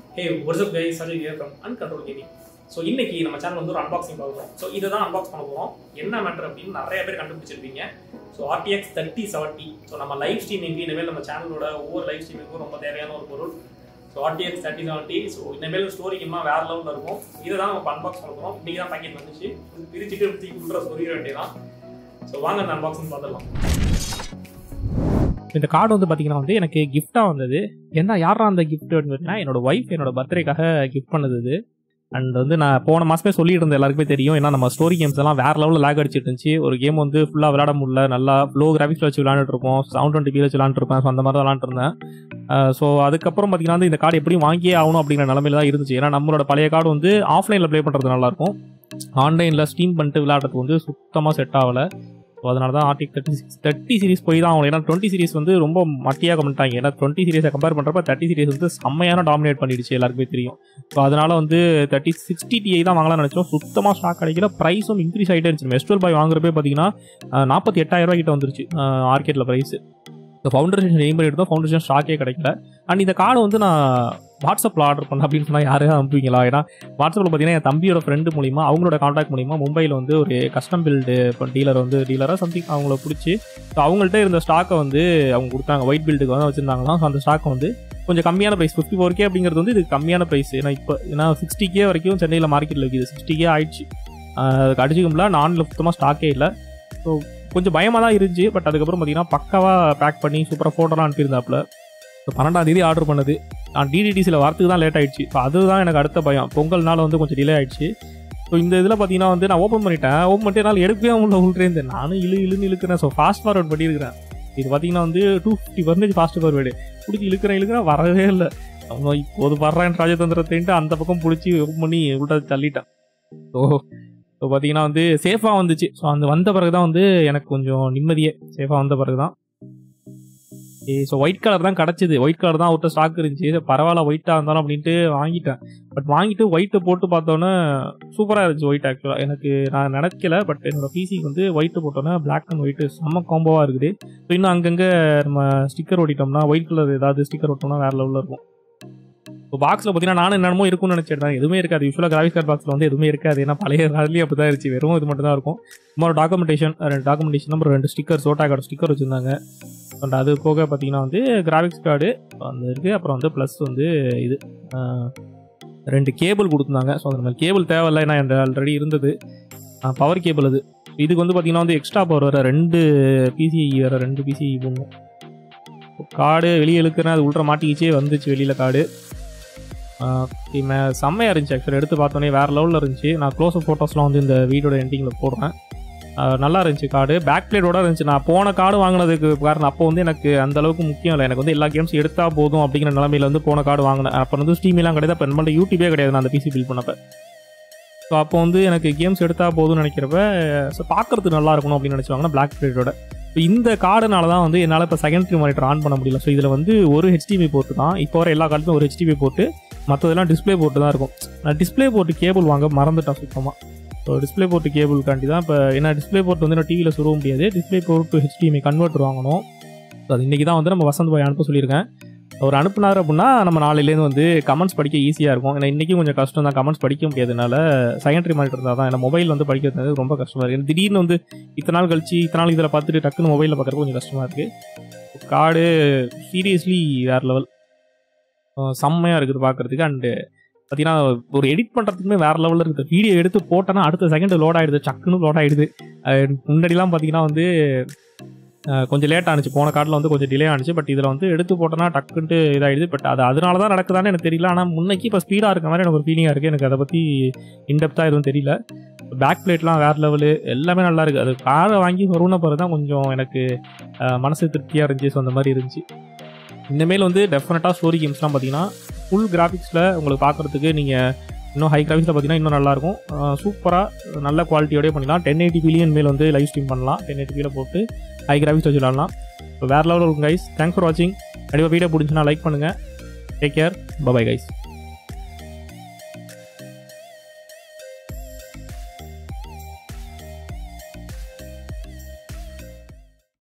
hey what's up guys Sajay here from uncontrol gaming so இன்னைக்கு நம்ம channel வந்து ஒரு அன்பாக்சிங் பார்க்க போகிறோம் ஸோ இதை தான் அன்பாக்ஸ் பண்ண போகிறோம் என்ன மேட்டர் அப்படின்னு நிறைய பேர் கண்டுபிடிச்சிருப்பீங்க so RTX thirty seventy so நம்ம லைவ் ஸ்ட்ரீமிங்க்கு இனிமேல் நம்ம சேனலோட ஒவ்வொரு லைவ் ஸ்ட்ரீமிங்க்கும் ரொம்ப தேவையான ஒரு பொருள் so RTX thirty seventy so இனிமேல் ஸ்டோரி கேம்லாம் வேறு லெவலில் இருக்கும் இதை தான் நம்ம அன்பாக்ஸ் பண்ண போகிறோம் இன்றைக்கி தான் பேக்கெட் வந்துச்சு பிரிச்சுட்டு தூக்கி கொடுக்குற சொல்லிட வேண்டியதான் ஸோ வாங்க அந்த அன்பாக்சிங் பார்த்துடலாம் இந்த கார்டு வந்து பார்த்தீங்கன்னா வந்து எனக்கு கிஃப்டாக வந்தது என்ன யாரா அந்த கிஃப்ட் அப்படின்னா என்னோட ஒய்ஃப் என்னோட பர்த்டேக்காக கிஃப்ட் பண்ணது இது அண்ட் வந்து நான் போன மாதமே சொல்லிட்டு இருந்தேன் எல்லாருக்குமே தெரியும் ஏன்னா நம்ம ஸ்டோரி கேம்ஸ் எல்லாம் வேற லெவலில் லேக் அடிச்சிட்டு இருந்துச்சு ஒரு கேம் வந்து ஃபுல்லாக விளையாட முடியல நல்லா லோ கிராஃபிக்ஸ் வச்சு விளையாண்டுட்டு இருப்போம் சவுண்ட் டுவெண்ட்டி பி வச்சு விளையாண்டுருப்பேன் ஸோ அந்த மாதிரி தான் விளாண்டுருந்தேன் ஸோ அதுக்கப்புறம் பார்த்தீங்கன்னா வந்து இந்த கார்டு எப்படி வாங்கியே ஆகணும் அப்படிங்கிற நிலமையில தான் இருந்துச்சு ஏன்னா நம்மளோட பழைய கார்டு வந்து ஆஃப்லைனில் ப்ளே பண்ணுறது நல்லாயிருக்கும் ஆன்லைனில் ஸ்ட்ரீம் பண்ணிட்டு விளையாடுறது வந்து சுத்தமாக செட் ஆகலை ஸோ அதனால தான் ஆர்டிக் தேர்ட்டி சிக்ஸ் தேர்ட்டி சீரிஸ் போய் தான் ஆகணும் ஏன்னா டுவெண்ட்டி சீரிஸ் வந்து ரொம்ப மட்டியாக பண்ணிட்டாங்க ஏன்னா டுவெண்ட்டி சீரிஸை கம்பேர் பண்ணுறப்ப தேர்ட்டி சீரிஸ் வந்து செம்மையான டாமினேட் பண்ணிடுச்சு எல்லாருக்குமே தெரியும் ஸோ அதனால வந்து தேர்ட்டி சிக்ஸ்டி டிஐ தான் வாங்கலாம்னு நினச்சோம் சுத்தமாக ஸ்டாக் கிடைக்கல ப்ரைஸும் இன்க்ரீஸ் ஆகிட்டே இருந்துச்சு எஸ்டுவல் பாய் வாங்குறப்பே பார்த்தீங்கன்னா நாற்பத்தி எட்டாயிரம் ரூபாய் கிட்ட வந்துருச்சு மார்க்கெட்டில் ப்ரைஸ் இந்த ஃபவுண்டேஷன் எய்ம் பண்ணிட்டு தான் ஃபவுண்டேஷன் ஸ்டாக்கே கிடைக்கல அண்ட் இந்த கார்டு வந்து நான் வாட்ஸ்அப்பில் ஆர்டர் பண்ண அப்படின்னு சொன்னால் யாரையும் அனுப்புவீங்களா ஏன்னா வாட்ஸ்அப்பில் பார்த்தீங்கன்னா என் தம்பியோட ஃப்ரெண்டு மூலிமா அவங்களோட காண்டாக்ட் மூலிமா மும்பையில் வந்து ஒரு கஸ்டம் பில்டு இப்போ டீலர் வந்து டீலராக சம்திங் அவங்கள பிடிச்சி ஸோ அவங்கள்ட்ட இருந்த ஸ்டாக்கை வந்து அவங்க கொடுத்தாங்க ஒயிட் பில்டுக்கு வந்து வச்சுருந்தாங்களாம் ஸோ அந்த ஸ்டாக்கை வந்து கொஞ்சம் கம்மியான ப்ரைஸ் ஃபிஃப்டி ஃபோர் கே அப்படிங்கிறது வந்து இது கம்மியான ப்ரைஸ் ஏன்னா இப்போ ஏன்னா சிக்ஸ்டி கே வரைக்கும் சென்னையில் மார்க்கெட்டில் விற்கிது சிக்ஸ்டி கே ஆயிடுச்சு அதுக்கு அடிச்சுக்கும்ல நானில் சுத்தமாக ஸ்டாக்கே இல்லை ஸோ கொஞ்சம் பயமாக தான் இருந்துச்சு பட் அதுக்கப்புறம் பார்த்தீங்கன்னா பக்காவாக பேக் பண்ணி சூப்பராக ஃபோட்டோலாம் அனுப்பியிருந்தாப்புல ஸோ பன்னெண்டாம் தேதி ஆர்டர் பண்ணது நான் டிடிடிசியில் வரத்துக்கு தான் லேட் ஆயிடுச்சு ஸோ அதுதான் எனக்கு அடுத்த பயம் பொங்கல்னால வந்து கொஞ்சம் டிலே ஆயிடுச்சு ஸோ இந்த இதில் பார்த்தீங்கன்னா வந்து நான் ஓப்பன் பண்ணிட்டேன் ஓப்பன் பண்ணிட்டு என்னால் எடுக்கவே உள்ள உள்றேன் நானும் இழு இழுன்னு இழுக்கிறேன் ஸோ ஃபாஸ்ட் ஃபார்வர்ட் பண்ணியிருக்கிறேன் இது பார்த்தீங்கன்னா வந்து two fifty percentage fast forward பிடிச்சி இழுக்கிறேன் இழுக்கிறேன் வரவே இல்லை அவன் இப்போது வர்றேன் ராஜதந்திரத்தைன்ட்டு அந்த பக்கம் பிடிச்சி ஓப்பன் பண்ணி உள்ள தள்ளிட்டேன் ஸோ ஸோ பார்த்தீங்கன்னா வந்து சேஃபாக வந்துச்சு ஸோ அந்த வந்த பிறகு தான் வந்து எனக்கு கொஞ்சம் நிம்மதியே சேஃபாக வந்த பிறகு தான் ஸோ ஒயிட் கலர் தான் கிடச்சிது ஒயிட் கலர் தான் அவர்கிட்ட ஸ்டாக் இருந்துச்சு பரவாயில்ல ஒயிட்டாக இருந்தாலும் அப்படின்ட்டு வாங்கிட்டேன் பட் வாங்கிட்டு ஒயிட்டை போட்டு பார்த்தோன்னே சூப்பராக இருந்துச்சு ஒயிட் ஆக்சுவலாக எனக்கு நான் நினைக்கல பட் என்னோட பிசிக்கு வந்து ஒயிட்டு போட்டோன்னே பிளாக் அண்ட் ஒயிட்டு செம்ம காம்போவாக இருக்குது ஸோ இன்னும் அங்கங்கே நம்ம ஸ்டிக்கர் ஓட்டிட்டோம்னா ஒயிட் கலர் ஏதாவது ஸ்டிக்கர் ஓட்டோம்னா வேறு லெவலில் இருக்கும் இப்போ பாக்ஸில் பார்த்தீங்கன்னா நானும் என்னமோ இருக்கும்னு நினச்சிருந்தேன் எதுவுமே இருக்காது யூஸ்வலாக கிராஃபிக் கார்டு பாக்ஸில் வந்து எதுவுமே இருக்காது ஏன்னா பழைய கார்ட்லேயும் அப்படி தான் இருந்துச்சு வெறும் இது மட்டும் தான் இருக்கும் சும்மா ஒரு டாக்குமெண்டேஷன் ரெண்டு டாக்குமெண்டேஷன் அப்புறம் ரெண்டு ஸ்டிக்கர் சோட்டா கார்டு ஸ்டிக்கர் வச்சுருந்தாங்க அண்ட் அது போக பார்த்தீங்கன்னா வந்து கிராஃபிக்ஸ் கார்டு அந்த இருக்குது அப்புறம் வந்து ப்ளஸ் வந்து இது ரெண்டு கேபிள் கொடுத்துருந்தாங்க ஸோ அந்த மாதிரி கேபிள் தேவையில்லை ஏன்னா என் ஆல்ரெடி இருந்தது பவர் கேபிள் அது இதுக்கு வந்து பார்த்தீங்கன்னா வந்து எக்ஸ்ட்ரா பவர் வேறு ரெண்டு பிசிஐ வேறு ரெண்டு பிசிஐ போடணும் கார்டு வெளியே இழுக்கிறேன் அது உள்ற மாட்டிக்கிச்சே வந்துச்சு வெளியில் கார்டு மே செம்மையாக இருந்துச்சு ஆக்சுவலி எடுத்து பார்த்தோன்னே வேறு லெவலில் இருந்துச்சு நான் க்ளோஸ் ஃபோட்டோஸ்லாம் வந்து இந்த வீடியோட எண்டிங்கில் போடுறேன் நல்லா இருந்துச்சு கார்டு பேக் பிளேட்டோட இருந்துச்சு நான் போன கார்டு வாங்கினதுக்கு காரணம் அப்போ வந்து எனக்கு அந்த அளவுக்கு முக்கியம் இல்லை எனக்கு வந்து எல்லா கேம்ஸ் எடுத்தால் போதும் அப்படிங்கிற நிலமையில வந்து போன கார்டு வாங்கினேன் அப்போ வந்து ஸ்டீமெலாம் கிடையாது அப்போ நம்மள்ட்ட யூடியூபே கிடையாது நான் அந்த பிசி பில் பண்ணப்போ ஸோ அப்போ வந்து எனக்கு கேம்ஸ் எடுத்தால் போதும்னு நினைக்கிறப்ப ஸோ பார்க்குறதுக்கு நல்லா இருக்கணும் அப்படின்னு நினச்சிவாங்கன்னா பிளாக் பிளேட்டோட இப்போ இந்த கார்டுனால தான் வந்து என்னால் இப்போ செகண்டரி மானிட்டர் ஆன் பண்ண முடியல ஸோ இதில் வந்து ஒரு ஹெச்டிபி போட்டு தான் இப்போ வர எல்லா கார்டுமே ஒரு ஹெச்டிபி போட்டு மற்றதெல்லாம் டிஸ்பிளே போட்டு தான் இருக்கும் நான் டிஸ்பிளே போட்டு கேபிள் வாங்க மறந்துட்டேன் சுத்தமாக ஸோ டிஸ்பிளே போர்ட்டு கேபிள்காண்டி தான் இப்போ ஏன்னா டிஸ்பிளே போர்ட் வந்து நான் டிவியில் சுருவ முடியாது display port to HDMI converter வாங்கணும் ஸோ அது இன்றைக்கி தான் வந்து நம்ம வசந்த் பாய் அனுப்ப சொல்லியிருக்கேன் அவர் அனுப்புனார் அப்படின்னா நம்ம நாளையிலேருந்து வந்து கமெண்ட்ஸ் படிக்க ஈஸியாக இருக்கும் ஏன்னா இன்றைக்கும் கொஞ்சம் கஷ்டம் தான் கமெண்ட்ஸ் படிக்க முடியாதனால செகண்டரி மானிட்டர் இருந்தால் தான் ஏன்னா மொபைல் வந்து படிக்கிறது ரொம்ப கஷ்டமாக இருக்குது திடீர்னு வந்து இத்தனை நாள் கழிச்சு இத்தனை நாள் இதில் பார்த்துட்டு டக்குன்னு மொபைலில் பார்க்குறது கொஞ்சம் கஷ்டமாக இருக்குது கார்டு சீரியஸ்லி வேறு லெவல் செம்மையாக இருக்குது பார்க்குறதுக்கு அண்டு பார்த்தீங்கன்னா ஒரு எடிட் பண்ணுறதுக்குமே வேறு லெவலில் இருக்குது வீடியோ எடுத்து போட்டோன்னா அடுத்த செகண்ட் லோட் ஆகிடுது சக்குன்னு லோட் ஆகிடுது முன்னாடிலாம் பார்த்தீங்கன்னா வந்து கொஞ்சம் லேட் ஆனிச்சு போன கார்டில் வந்து கொஞ்சம் டிலே ஆனிச்சு பட் இதில் வந்து எடுத்து போட்டோன்னா டக்குன்ட்டு இதாகிடுது பட் அது அதனால தான் நடக்குதான்னு எனக்கு தெரியல ஆனால் முன்னைக்கு இப்போ ஸ்பீடாக இருக்க மாதிரி எனக்கு ஒரு ஃபீலிங்காக இருக்குது எனக்கு அதை பற்றி இன்டெப்த்தாக எதுவும் தெரியல பேக் பிளேட்லாம் வேறு லெவலு எல்லாமே நல்லா இருக்குது அது காரை வாங்கி வருவன பிறகு தான் கொஞ்சம் எனக்கு மனசு திருப்தியாக இருந்துச்சு ஸோ அந்த மாதிரி இருந்துச்சு இனிமேல் வந்து டெஃபினட்டாக ஸ்டோரி கேம்ஸ்லாம் பார்த்தீங்கன்னா ஃபுல் கிராஃபிக்ஸில் உங்களுக்கு பார்க்குறதுக்கு நீங்கள் இன்னும் ஹை கிராஃபிக்ஸில் பார்த்தீங்கன்னா இன்னும் நல்லாயிருக்கும் சூப்பராக நல்ல குவாலிட்டியோடய பண்ணிக்கலாம் டென் எயிட்டி பிலியன் மேல் வந்து லைவ் ஸ்ட்ரீம் பண்ணலாம் டென் எயிட்டி போட்டு ஹை கிராஃபிக்ஸ் வச்சு விளாட்லாம் இப்போ வேறு லெவலில் இருக்கும் கைஸ் தேங்க்ஸ் ஃபார் வாட்சிங் கண்டிப்பாக வீடியோ பிடிச்சுன்னா லைக் பண்ணுங்கள் டேக் கேர் பபாய் கைஸ்